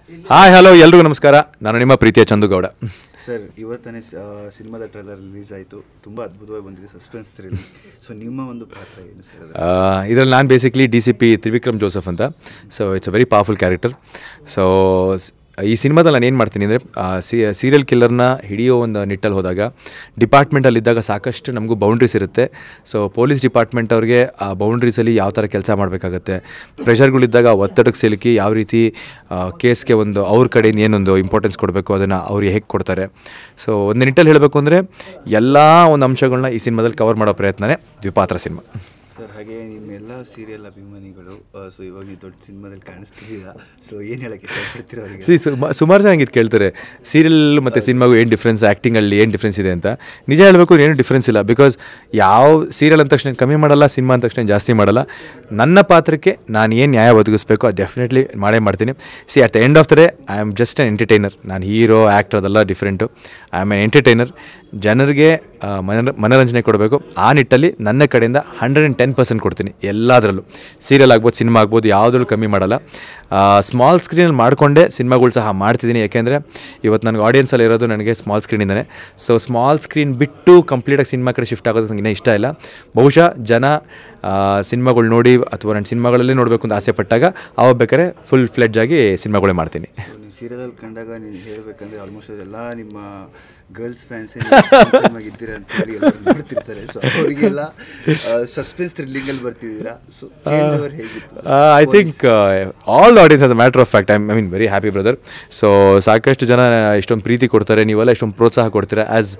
Hi hello ಎಲ್ರಿಗೂ ನಮಸ್ಕಾರ ನಾನು ನಿಮ್ಮ ಪ್ರೀತಿಯ ಚಂದುಗೌಡ ಸರ್ ಇವತ್ತನೇ ಸಿನಿಮಾದ ಟ್ರೈಲರ್ ರಿಲೀಸ್ ಆಯಿತು ತುಂಬ ಅದ್ಭುತವಾಗಿ ಬಂದಿದೆ ಸಸ್ಪೆನ್ಸ್ ಥ್ರಿಲ್ ಸೊ ನಿಮ್ಮ ಒಂದು ಪಾತ್ರ ಏನು ಸರ್ ಅದು? ಇದರಲ್ಲಿ ನಾನು basically D C P Trivikram Joseph ಅಂತ so it's a very powerful character so ಈ ಸಿನಿಮಾದಲ್ಲಿ ನಾನು ಏನು ಮಾಡ್ತೀನಿ ಅಂದರೆ ಸೀರಿಯಲ್ ಕಿಲ್ಲರ್ನ ಹಿಡಿಯೋ ಒಂದು ನಿಟ್ಟಲ್ಲಿ ಹೋದಾಗ ಡಿಪಾರ್ಟ್ಮೆಂಟಲ್ಲಿದ್ದಾಗ ಸಾಕಷ್ಟು ನಮಗೂ ಬೌಂಡ್ರೀಸ್ ಇರುತ್ತೆ ಸೊ ಪೊಲೀಸ್ ಡಿಪಾರ್ಟ್ಮೆಂಟ್ ಅವ್ರಿಗೆ ಆ ಬೌಂಡ್ರೀಸಲ್ಲಿ ಯಾವ ಥರ ಕೆಲಸ ಮಾಡಬೇಕಾಗತ್ತೆ ಪ್ರೆಷರ್ಗಳಿದ್ದಾಗ ಒತ್ತಡಕ್ಕೆ ಸಿಲುಕಿ ಯಾವ ರೀತಿ ಕೇಸ್ಗೆ ಒಂದು ಅವ್ರ ಕಡೆಯಿಂದ ಏನೊಂದು ಇಂಪಾರ್ಟೆನ್ಸ್ ಕೊಡಬೇಕು ಅದನ್ನು ಅವ್ರಿಗೆ ಹೇಗೆ ಕೊಡ್ತಾರೆ ಸೊ ಒಂದು ನಿಟ್ಟಲ್ಲಿ ಹೇಳಬೇಕು ಅಂದರೆ ಎಲ್ಲ ಒಂದು ಅಂಶಗಳನ್ನ ಈ ಸಿನಿಮಾದಲ್ಲಿ ಕವರ್ ಮಾಡೋ ಪ್ರಯತ್ನನೇ ದ್ವಿಪಾತ್ರ ಸಿನಿಮಾ ಸರ್ ಹಾಗೆ ನಿಮ್ಮ ಎಲ್ಲ ಸೀರಿಯಲ್ ಅಭಿಮಾನಿಗಳು ಸೊ ಇವಾಗ ನೀವು ದೊಡ್ಡ ಸಿನಿಮಾದಲ್ಲಿ ಕಾಣಿಸ್ತಿದ್ದೀರಾ ಸೊ ಏನು ಹೇಳಕ್ಕೆ ಇಷ್ಟಪಡ್ತೀರಾ ಅವರಿಗೆ ಸಿ ಸುಮಾರು ಜನ ಹಂಗಿದ್ ಕೇಳ್ತಾರೆ ಸೀರಿಯಲ್ ಮತ್ತು ಸಿನಿಮಾಗೂ ಏನು ಡಿಫ್ರೆನ್ಸ್ ಆ್ಯಕ್ಟಿಂಗಲ್ಲಿ ಏನು ಡಿಫ್ರೆನ್ಸ್ ಇದೆ ಅಂತ ನಿಜ ಹೇಳಬೇಕು ಏನು ಡಿಫ್ರೆನ್ಸ್ ಇಲ್ಲ ಬಿಕಾಸ್ ಯಾವ ಸೀರಿಯಲ್ ಅಂದ ತಕ್ಷಣ ಕಮ್ಮಿ ಮಾಡಲ್ಲ ಸಿನಿಮಾ ಅಂದ ತಕ್ಷಣ ಜಾಸ್ತಿ ಮಾಡಲ್ಲ ನನ್ನ ಪಾತ್ರಕ್ಕೆ ನಾನು ಏನು ನ್ಯಾಯ ಒದಗಿಸ್ಬೇಕು ಅದು ಡೆಫಿನೆಟ್ಲಿ ಮಾಡೇ ಮಾಡ್ತೀನಿ see at the end of the day I am just an entertainer ನಾನು ಹೀರೋ ಆ್ಯಕ್ಟರ್ ಅದೆಲ್ಲ different I am an entertainer ಜನರಿಗೆ ಆ, ಮನರ ಮನೋರಂಜನೆ ಕೊಡಬೇಕು ಆ ನಿಟ್ಟಲ್ಲಿ ನನ್ನ ಕಡೆಯಿಂದ ಹಂಡ್ರೆಡ್ ಆ್ಯಂಡ್ ಟೆನ್ ಪರ್ಸೆಂಟ್ ಕೊಡ್ತೀನಿ ಎಲ್ಲದರಲ್ಲೂ ಸೀರಿಯಲ್ ಆಗ್ಬೋದು ಸಿನಿಮಾ ಆಗ್ಬೋದು ಯಾವುದ್ರಲ್ಲೂ ಕಮ್ಮಿ ಮಾಡಲ್ಲ ಸ್ಮಾಲ್ ಸ್ಕ್ರೀನಲ್ಲಿ ಮಾಡಿಕೊಂಡೇ ಸಿನಿಮಾಗಳು ಸಹ ಮಾಡ್ತಿದ್ದೀನಿ ಯಾಕೆಂದರೆ ಇವತ್ತು ನನಗೆ ಆಡಿಯನ್ಸಲ್ಲಿ ಇರೋದು ನನಗೆ ಸ್ಮಾಲ್ ಸ್ಕ್ರೀನಿಂದನೇ ಸೊ ಸ್ಮಾಲ್ ಸ್ಕ್ರೀನ್ ಬಿಟ್ಟು ಕಂಪ್ಲೀಟಾಗಿ ಸಿನಿಮಾ ಕಡೆ ಶಿಫ್ಟ್ ಆಗೋದು ನನಗೆ ಇನ್ನೂ ಇಷ್ಟ ಇಲ್ಲ ಬಹುಶಃ ಜನ ಸಿನಿಮಾಗಳು ನೋಡಿ ಅಥವಾ ನಾನು ಸಿನಿಮಾಗಳಲ್ಲೇ ನೋಡಬೇಕು ಅಂತ ಆಸೆ ಪಟ್ಟಾಗ ಅವಾಗ ಬೇಕಾದ್ರೆ ಫುಲ್ ಫ್ಲೆಡ್ಜ್ ಆಗಿ ಸಿನಿಮಾಗಳೇ ಮಾಡ್ತೀನಿ ಸೊ ನೀವು ಸೀರಿಯಲಲ್ಲಿ ಕಂಡಾಗ ನೀವು ಹೇಳಬೇಕಂದ್ರೆ ಆಲ್ಮೋಸ್ಟ್ ಎಲ್ಲ ನಿಮ್ಮ ಗರ್ಲ್ಸ್ ಫ್ಯಾನ್ಸ್ ಇದ್ದೀರಾ ಅಂತ ಹೇಳಿ ಎಲ್ಲರೂ ನೋಡ್ತಿರ್ತಾರೆ ಸೊ ಅವರಿಗೆಲ್ಲ ಸಸ್ಪೆನ್ಸ್ ಥ್ರಿಲ್ಲಿಂಗಲ್ಲಿ ಬರ್ತಿದ್ದೀರಾ ಸೊ ಚೇಂಜ್ ಓವರ್ ಹೇಗಿತ್ತು I think all audience as a matter of fact I I mean very happy brother so ಸಾಕಷ್ಟು ಜನ ಇಷ್ಟೊಂದು ಪ್ರೀತಿ ಕೊಡ್ತಾರೆ ನೀವೆಲ್ಲ ಇಷ್ಟೊಂದು ಪ್ರೋತ್ಸಾಹ ಕೊಡ್ತೀರಾ ಆ್ಯಸ್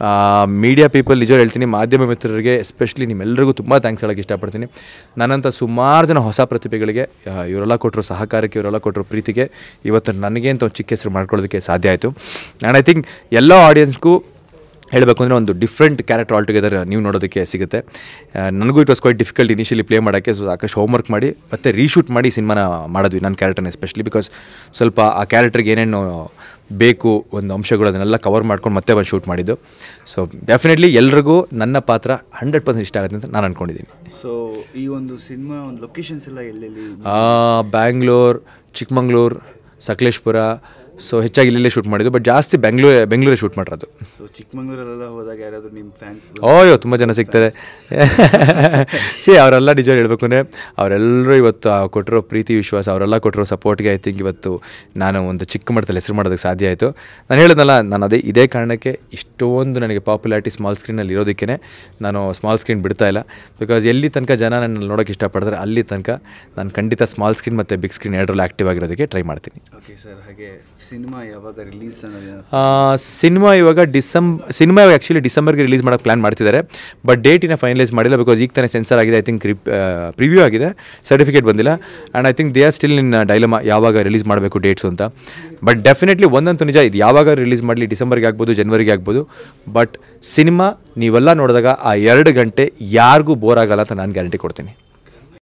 ಮೀಡಿಯಾ ಪೀಪಲ್ ನಿಜ ಹೇಳ್ತೀನಿ ಮಾಧ್ಯಮ ಮಿತ್ರರಿಗೆ ಎಸ್ಪೆಷಲಿ ನಿಮ್ಮೆಲ್ಲರಿಗೂ ತುಂಬ ಥ್ಯಾಂಕ್ಸ್ ಹೇಳೋಕ್ಕೆ ಇಷ್ಟಪಡ್ತೀನಿ ನನ್ನಂಥ ಸುಮಾರು ಜನ ಹೊಸ ಪ್ರತಿಭೆಗಳಿಗೆ ಆ, ಇವರೆಲ್ಲ ಕೊಟ್ಟರು ಸಹಕಾರಕ್ಕೆ ಇವರೆಲ್ಲ ಕೊಟ್ಟರು ಪ್ರೀತಿಗೆ ಇವತ್ತು ನನಗೆ ಅಂತ ಒಂದು ಚಿಕ್ಕ ಹೆಸರು ಮಾಡ್ಕೊಳ್ಳೋದಕ್ಕೆ ಸಾಧ್ಯ ಆಯಿತು ಆ್ಯಂಡ್ ಐ ಥಿಂಕ್ ಎಲ್ಲ ಆಡಿಯನ್ಸ್ಗೂ ಹೇಳಬೇಕು ಅಂದರೆ ಒಂದು ಡಿಫ್ರೆಂಟ್ ಕ್ಯಾರೆಕ್ಟರ್ ಆಲ್ ಟುಗೆದರ್ ನೀವು ನೋಡೋದಕ್ಕೆ ಸಿಗುತ್ತೆ ಆ, ನನಗೂ it was quite difficult initially play ಮಾಡೋಕ್ಕೆ ಸೊ ಸಾಕಷ್ಟು ಹೋಮ್ವರ್ಕ್ ಮಾಡಿ ಮತ್ತೆ ರೀಶೂಟ್ ಮಾಡಿ ಸಿನಿಮಾನ ಮಾಡಿದ್ವಿ ನನ್ನ ಕ್ಯಾರೆಕ್ಟರ್ನ ಎಸ್ಪೆಷಲಿ ಬಿಕಾಸ್ ಸ್ವಲ್ಪ ಆ ಕ್ಯಾರೆಕ್ಟರ್ಗೆ ಏನೇನು ಬೇಕು ಒಂದು ಅಂಶಗಳು ಅದನ್ನೆಲ್ಲ ಕವರ್ ಮಾಡ್ಕೊಂಡು ಮತ್ತೆ ಬಂದು ಶೂಟ್ ಮಾಡಿದ್ದು ಸೊ ಡೆಫಿನೆಟ್ಲಿ ಎಲ್ರಿಗೂ ನನ್ನ ಪಾತ್ರ ಹಂಡ್ರೆಡ್ ಪರ್ಸೆಂಟ್ ಇಷ್ಟ ಆಗುತ್ತೆ ಅಂತ ನಾನು ಅಂದ್ಕೊಂಡಿದ್ದೀನಿ ಸೊ ಈ ಒಂದು ಸಿನಿಮಾ ಒಂದು ಲೊಕೇಶನ್ಸ್ ಎಲ್ಲ ಎಲ್ಲೆಲ್ಲಿ ಬ್ಯಾಂಗ್ಳೂರ್ ಚಿಕ್ಕಮಂಗ್ಳೂರು ಸಕಲೇಶ್ಪುರ ಸೊ ಹೆಚ್ಚಾಗಿ ಇಲ್ಲೇ ಶೂಟ್ ಮಾಡಿದ್ದು ಬಟ್ ಜಾಸ್ತಿ ಬೆಂಗಳೂರು ಬೆಂಗಳೂರೇ ಶೂಟ್ ಮಾಡಿರೋದು ಸೊ ಚಿಕ್ಕಮಂಗ್ಳೂರಲ್ಲೆಲ್ಲ ಹೋದಾಗ ಯಾರಾದರೂ ನಿಮ್ಮ ಫ್ಯಾನ್ಸ್ ಓಯೋ ತುಂಬ ಜನ ಸಿಗ್ತಾರೆ ಸಿ ಅವರೆಲ್ಲ ನಿಜ ಹೇಳಬೇಕು ಅಂದರೆ ಅವರೆಲ್ಲರೂ ಇವತ್ತು ಆ ಕೊಟ್ಟಿರೋ ಪ್ರೀತಿ ವಿಶ್ವಾಸ ಅವರೆಲ್ಲ ಕೊಟ್ಟಿರೋ ಸಪೋರ್ಟ್ಗೆ ಐ ಥಿಂಕ್ ಇವತ್ತು ನಾನು ಒಂದು ಚಿಕ್ಕ ಮಟ್ಟದಲ್ಲಿ ಹೆಸರು ಮಾಡೋದಕ್ಕೆ ಸಾಧ್ಯ ಆಯಿತು ನಾನು ಹೇಳಿದ್ನಲ್ಲ ನಾನು ಅದೇ ಇದೇ ಕಾರಣಕ್ಕೆ ಇಷ್ಟೊಂದು ನನಗೆ ಪಾಪ್ಯುಲಾರಿಟಿ ಸ್ಮಾಲ್ ಸ್ಕ್ರೀನಲ್ಲಿ ಇರೋದಕ್ಕೆ ನಾನು ಸ್ಮಾಲ್ ಸ್ಕ್ರೀನ್ ಬಿಡ್ತಾ ಇಲ್ಲ ಬಿಕಾಸ್ ಎಲ್ಲಿ ತನಕ ಜನ ನನ್ನ ನೋಡೋಕ್ಕೆ ಇಷ್ಟಪಡ್ತಾರೆ ಅಲ್ಲಿ ತನಕ ನಾನು ಖಂಡಿತ ಸ್ಮಾಲ್ ಸ್ಕ್ರೀನ್ ಮತ್ತು ಬಿಗ್ ಸ್ಕ್ರೀನ್ ಎರಡರಲ್ಲೂ ಆ್ಯಕ್ಟಿವ್ ಆಗಿರೋದಕ್ಕೆ ಟ್ರೈ ಮಾಡ್ತೀನಿ ಓಕೆ ಸರ್ ಹಾಗೆ ಸಿನಿಮಾ ಯಾವಾಗ ರಿಲೀಸ್ ಅನ್ನೋದು ಆ, ಸಿನಿಮಾ ಇವಾಗ ಡಿಸೆಂಬ್ ಸಿನಿಮಾ ಆ್ಯಕ್ಚುಲಿ ಡಿಸೆಂಬರ್ಗೆ ರಿಲೀಸ್ ಮಾಡೋಕ್ಕೆ ಪ್ಲ್ಯಾನ್ ಮಾಡ್ತಿದ್ದಾರೆ ಬಟ್ ಡೇಟ್ ಇನ್ನೂ ಫೈನಲೈಸ್ ಮಾಡಿಲ್ಲ ಬಿಕಾಸ್ ಈಗ ತಾನೇ ಸೆನ್ಸರ್ ಆಗಿದೆ ಐ ಥಿಂಕ್ ಪ್ರಿವ್ಯೂ ಆಗಿದೆ ಸರ್ಟಿಫಿಕೇಟ್ ಬಂದಿಲ್ಲ and I think they are still in dilemma ಯಾವಾಗ ರಿಲೀಸ್ ಮಾಡಬೇಕು ಡೇಟ್ಸು ಅಂತ ಬಟ್ ಡೆಫಿನೆಟ್ಲಿ ಒಂದಂತೂ ನಿಜ ಇದು ಯಾವಾಗ ರಿಲೀಸ್ ಮಾಡಲಿ ಡಿಸೆಂಬರ್ಗೆ ಆಗ್ಬೋದು ಜನವರಿಗೆ ಆಗ್ಬೋದು ಬಟ್ ಸಿನಿಮಾ ನೀವೆಲ್ಲ ನೋಡಿದಾಗ ಆ ಎರಡು ಗಂಟೆ ಯಾರಿಗೂ ಬೋರ್ ಆಗಲ್ಲ ಅಂತ ನಾನು ಗ್ಯಾರಂಟಿ ಕೊಡ್ತೀನಿ